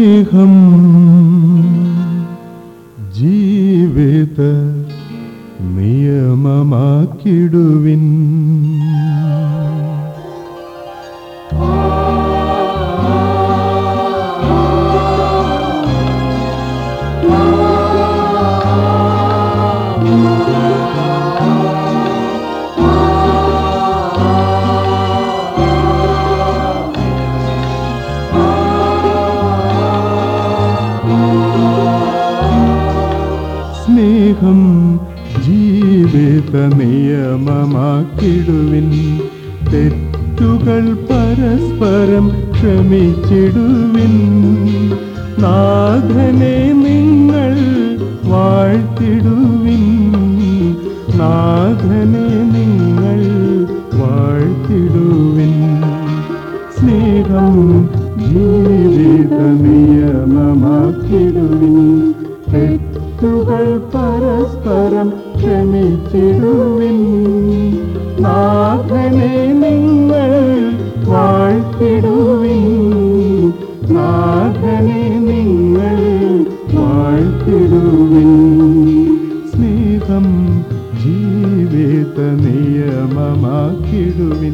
സ്നേഹം ജീവിത നിയമമാക്കിടുവിൻ സ്നേഹം ജീവിത നിയമമാക്കിടുവിൻ തെറ്റുകൾ പരസ്പരം ക്ഷമിച്ചിടുവിൻ നാഥനെ നിങ്ങൾ വാഴ്ത്തിടുവിൻ നാഥനെ നിങ്ങൾ വാഴ്ത്തിടുവിൻ സ്നേഹം ജീവിത നിയമമാക്കിടുവിൻ തെറ്റുകൾ പരസ്പരം ക്ഷമിച്ചിടുവിൻ നാഥനെ നിങ്ങൾ വാഴ്ത്തിടുവിൻ നാഥനെ നിങ്ങൾ വാഴ്ത്തിടുവിൻ സ്നേഹം ജീവിത നിയമമാക്കിടുവിൻ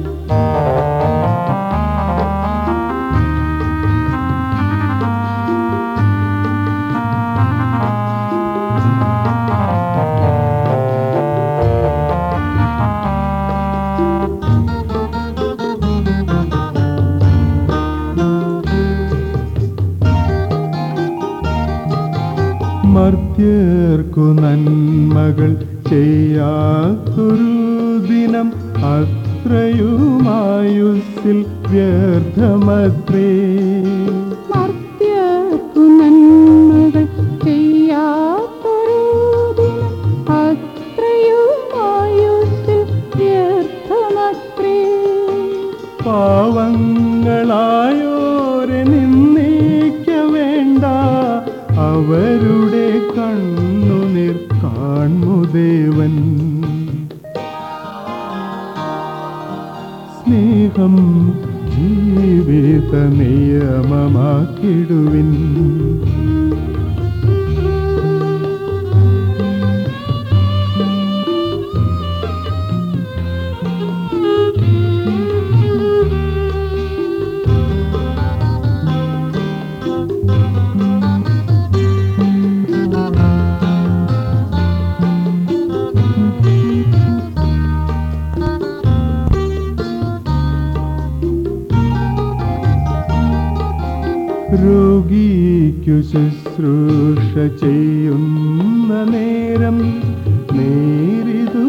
മർത്യർക്കു നന്മകൾ ചെയ്യാത്തൊരു ദിനം അത്രയുമായുസ്സിൽ വ്യർത്ഥമത്രേ മർത്യർക്കു നന്മകൾ ചെയ്യാത്തൊരു ദിനം അത്രയുമായുസ്സിൽ വ്യർത്ഥമത്രേ പാവങ്ങളായോരെ നിന്നേക്ക വേണ്ട അവരുടെ കണ്ണുനീർ കാൺമു ദേവൻ സ്നേഹം ജീവിത നിയമമാക്കിടുവിൻ രോഗിക്കു ശുശ്രൂഷ ചെയ്യുന്ന നേരം നേരിതു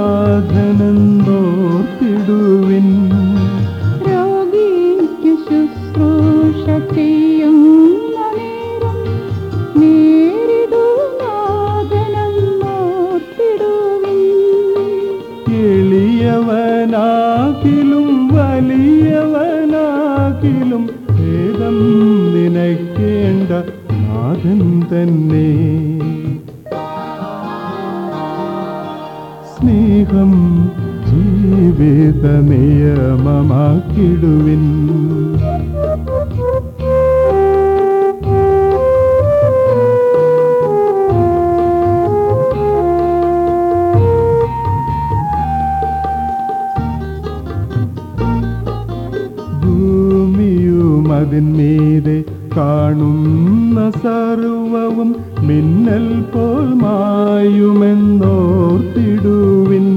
നാഥനെന്നോർത്തിടുവിൻ രോഗിക്ക് ശുശ്രൂഷ ചെയ്യുന്ന നേരം നേരിടു നാഥനെന്നോർത്തിടുവിൻ എളിയവനാകിലും വലിയവനാകിലും ഭേദം നിനക്കേണ്ട നാഥൻ തന്നെ സ്നേഹം ജീവിത നിയമമാക്കിടുവിൻ ഭൂമിയും അതിന്മീതെ കാണുന്ന സർവവും മിന്നൽ പോൽ മായുമെന്നോർത്തിടുവിൻ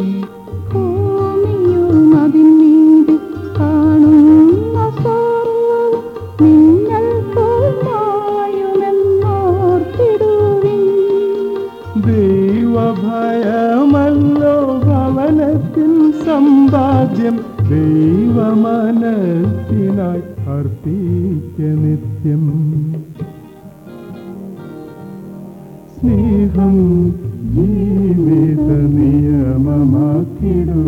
ഭൂമിയും അതിന്മീതെ കാണുന്ന സർവ്വവും മിന്നൽ പോൽ മായുമെന്നോർത്തിടുവിൻ. ദൈവഭയമല്ലോ ഭവനത്തിൻ സമ്പാദ്യം ദൈവമനത്തിനായി അർപ്പിക്ക നിത്യം സ്നേഹം ജീവിത നിയമമാക്കിടും